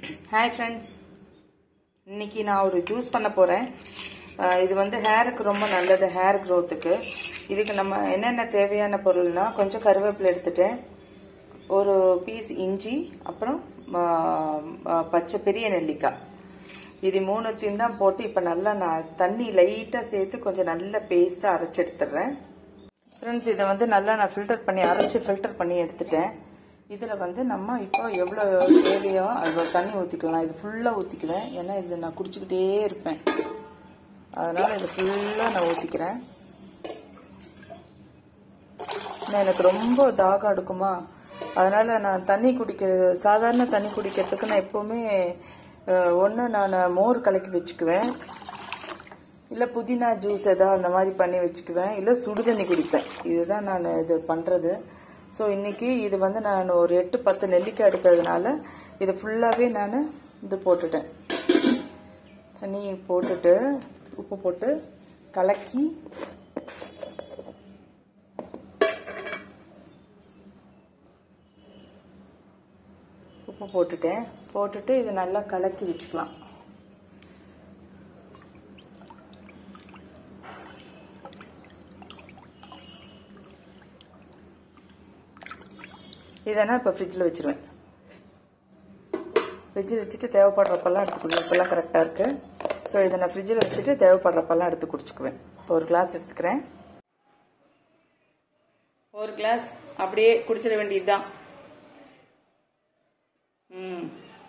hi friends இன்னைக்கு நான் ஒரு ஜூஸ் பண்ண போகிறேன் இது வந்து ஹேருக்கு ரொம்ப நல்லது ஹேர் க்ரோத்துக்கு இதுக்கு நம்ம என்னென்ன தேவையான பொருள்னா கொஞ்சம் கருவேப்பிலை எடுத்துட்டேன் ஒரு பீஸ் இஞ்சி அப்புறம் ஆ, ஆ, பச்சை பெரிய நெல்லிக்காய் இது மூணுத்தையும் தான் போட்டு இப்போ நல்லா நான் தண்ணி லைட்டாக சேர்த்து கொஞ்சம் நல்ல பேஸ்ட்டாக அரைச்சி எடுத்துடுறேன் ஃப்ரெண்ட்ஸ் இதை வந்து நல்லா நான் ஃபில்டர் பண்ணி அரைச்சி ஃபில்டர் பண்ணி எடுத்துட்டேன் இதில் வந்து நம்ம இப்போ எவ்வளோ தேவையோ அவ்வளோ தண்ணி ஊற்றிக்கலாம் இது ஃபுல்லாக ஊற்றிக்குவேன் ஏன்னா இது நான் குடிச்சிக்கிட்டே இருப்பேன் அதனால் இது ஃபுல்லாக நான் ஊற்றிக்கிறேன் ஏன்னா எனக்கு ரொம்ப தாகம் எடுக்குமா அதனால் நான் தண்ணி குடிக்க சாதாரண தண்ணி குடிக்கிறதுக்கு நான் எப்போவுமே ஒன்று நான் மோர் கலக்கி வச்சுக்குவேன் இல்லை புதினா ஜூஸ் ஏதாவது அந்த மாதிரி பண்ணி வச்சுக்குவேன் இல்லை சுடுதண்ணி குடிப்பேன் இதுதான் நான் இது பண்ணுறது ஸோ இன்னைக்கு இது வந்து நான் ஒரு எட்டு பத்து நெல்லிக்காய் எடுக்கிறதுனால இது ஃபுல்லாகவே நான் இது போட்டுட்டேன் தண்ணி போட்டுட்டு உப்பு போட்டு கலக்கி உப்பு போட்டுட்டேன் போட்டுட்டு இது நல்லா கலக்கி வச்சுக்கலாம் இதெல்லாம் இப்போ ஃப்ரிட்ஜில் வச்சிருவேன் ஃப்ரிட்ஜில் வச்சுட்டு தேவைப்படுறப்பெல்லாம் எடுத்து குடி இப்போல்லாம் கரெக்டாக இருக்குது ஸோ இதை நான் ஃப்ரிட்ஜில் வச்சுட்டு தேவைப்படுறப்பெல்லாம் எடுத்து குடிச்சுக்குவேன் இப்போ ஒரு கிளாஸ் எடுத்துக்கிறேன் ஒரு கிளாஸ் அப்படியே குடிச்சிட வேண்டியதுதான் ம்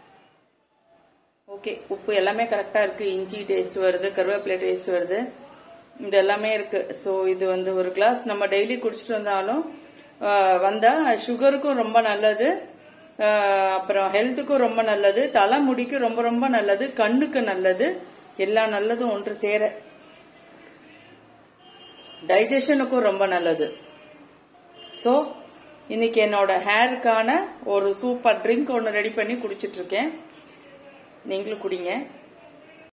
ஓகே உப்பு எல்லாமே கரெக்டாக இருக்குது இஞ்சி டேஸ்ட் வருது கருவேப்பிலை டேஸ்ட் வருது இது எல்லாமே இருக்கு ஸோ இது வந்து ஒரு கிளாஸ் நம்ம டெய்லி குடிச்சிட்டு வந்தாலும் ஆஹ், வந்தா சுகருக்கும் ரொம்ப நல்லது ஆஹ், அப்புறம் ஹெல்த்துக்கும் ரொம்ப நல்லது தலைமுடிக்கு ரொம்ப ரொம்ப நல்லது கண்ணுக்கு நல்லது எல்லா நல்லதும் ஒன்று சேர டைஜஷனுக்கும் ரொம்ப நல்லது ஸோ இன்னைக்கு என்னோட ஹேருக்கான ஒரு சூப்பர் ட்ரிங்க் ஒன்று ரெடி பண்ணி குடிச்சிட்டு இருக்கேன் நீங்களும் குடிங்க